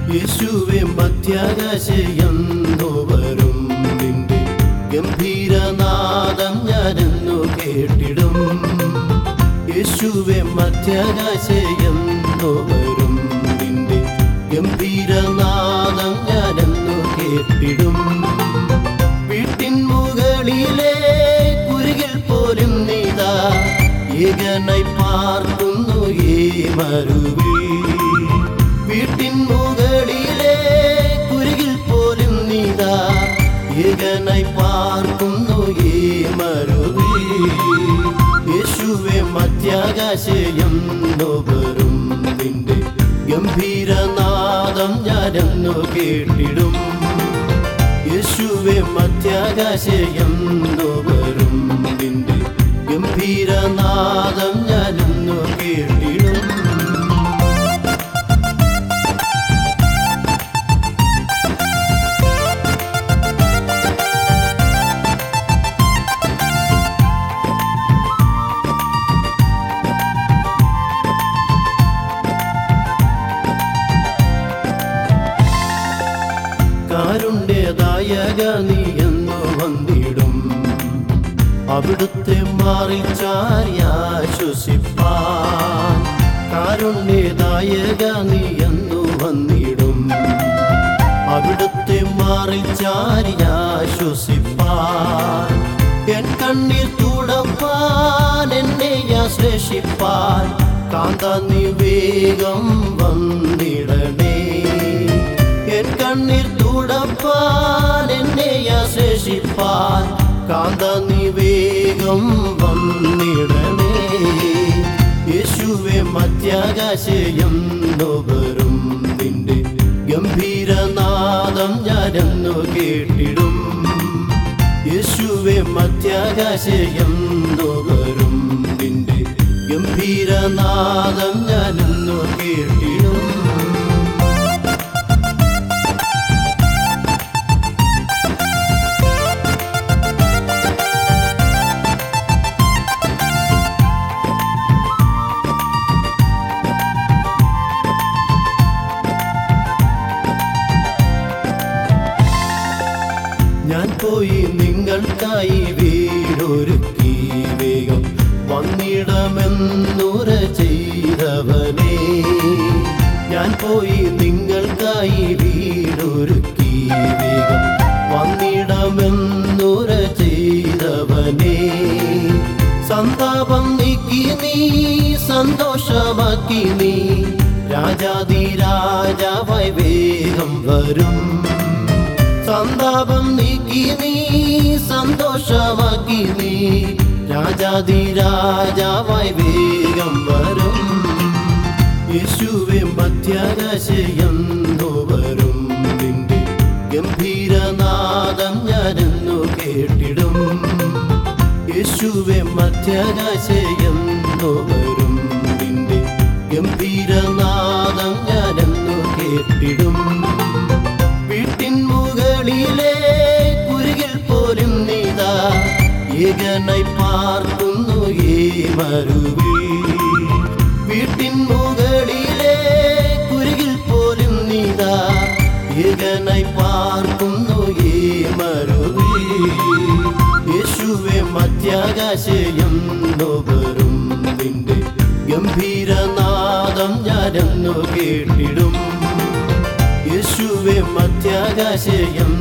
യേശുവെ മധ്യാകാശയെന്നു വരും നിന്റെ ഗംഭീരനാദം ഞാനെന്നു കേട്ടിടും യേശുവെ മധ്യാകാശയെന്നു വരും നിന്റെ ഗംഭീരനാദം ഞാനെന്നു കേട്ടിടും വീട്ടിൻ മുകളിലെ കുരുകിൽ പോലും നീതാ ഏകനായി പാർക്കുന്നു ഈ മരുവിൽ വീട്ടിൻ മുകളിലെ കുരുകിൽ പോലും നീതാ ഏകനായി പാർക്കുന്നു ഈ മരുവിൽ യേശുവെ മധ്യാകാശയം വരും നിന്റെ ഗംഭീരനാദം ഞാനെന്നു കേട്ടിടും യേശുവെ മധ്യാകാശയം വരും നിന്റെ ഗംഭീരനാദം ഞാനെന്നു കേട്ടിടും കാരുണ്യദായക നീ എന്നു വന്നിടും അവിടുത്തെ മാറി ചാരിയാശ്വസിപ്പാൻ കാരുണ്യദായക നീ എന്നു വന്നിടും അവിടുത്തെ മാറി ചാരിയാശ്വസിപ്പാൻ എൻ കണ്ണീർ തുടപ്പാൻ എന്നെ ആശ്ലേഷിപ്പാൻ കാന്ത നീ വേഗം വന്നിടണേ എൻ കണ്ണീർ തുടപ്പാൻ എന്നെ ആശ്ലേഷിപ്പാൻ കാന്ത നീ വേഗം വന്നിടണേ യേശുവെ മധ്യാകാശയം വരും നിന്റെ ഗംഭീരനാദം ഞാനെന്നു കേട്ടിടും യേശുവെ മധ്യാകാശയം വരും നിന്റെ ഗംഭീരനാദം ഞാനെന്നു കേട്ടിടും ഞാൻ പോയി നിങ്ങൾക്കായി വീടൊരുക്കി വേഗം വന്നിടമെന്നുര ചെയ്തവനേ ഞാൻ പോയി നിങ്ങൾക്കായി വീടൊരുക്കി വേഗം വന്നിടമെന്നുര ചെയ്തവനേ സന്താപം നീക്കി നീ സന്തോഷമാക്കി നീ രാജാതി രാജാവായി വേഗം വരും സന്താപം നീക്കി നീ സന്തോഷമാക്കി നീ രാജാതി രാജാവായി വേഗം വരും യേശുവെ മധ്യാകാശയം വരും നിന്റെ ഗംഭീരനാദം ഞാനെന്നു കേട്ടിടും യേശുവെ മധ്യാകാശയം വരും നിന്റെ ഗംഭീരനാദം ഞാനെന്നു കേട്ടിടും വീട്ടിൻ മുകളിലെ കുരുകിൽ പോലും നീതാ ഏകനായി പാർക്കുന്നു ഈ മരുവിൽ വീട്ടിൻ മുകളിലെ കുരുകിൽ പോലും നീതാ ഏകനായി പാർക്കുന്നു ഈ മരുവിൽ യേശുവെ മധ്യാകാശയം വരും നിന്റെ ഗംഭീരനാദം ഞാനെന്നു കേട്ടിടും യേശുവെ മധ്യാകാശയം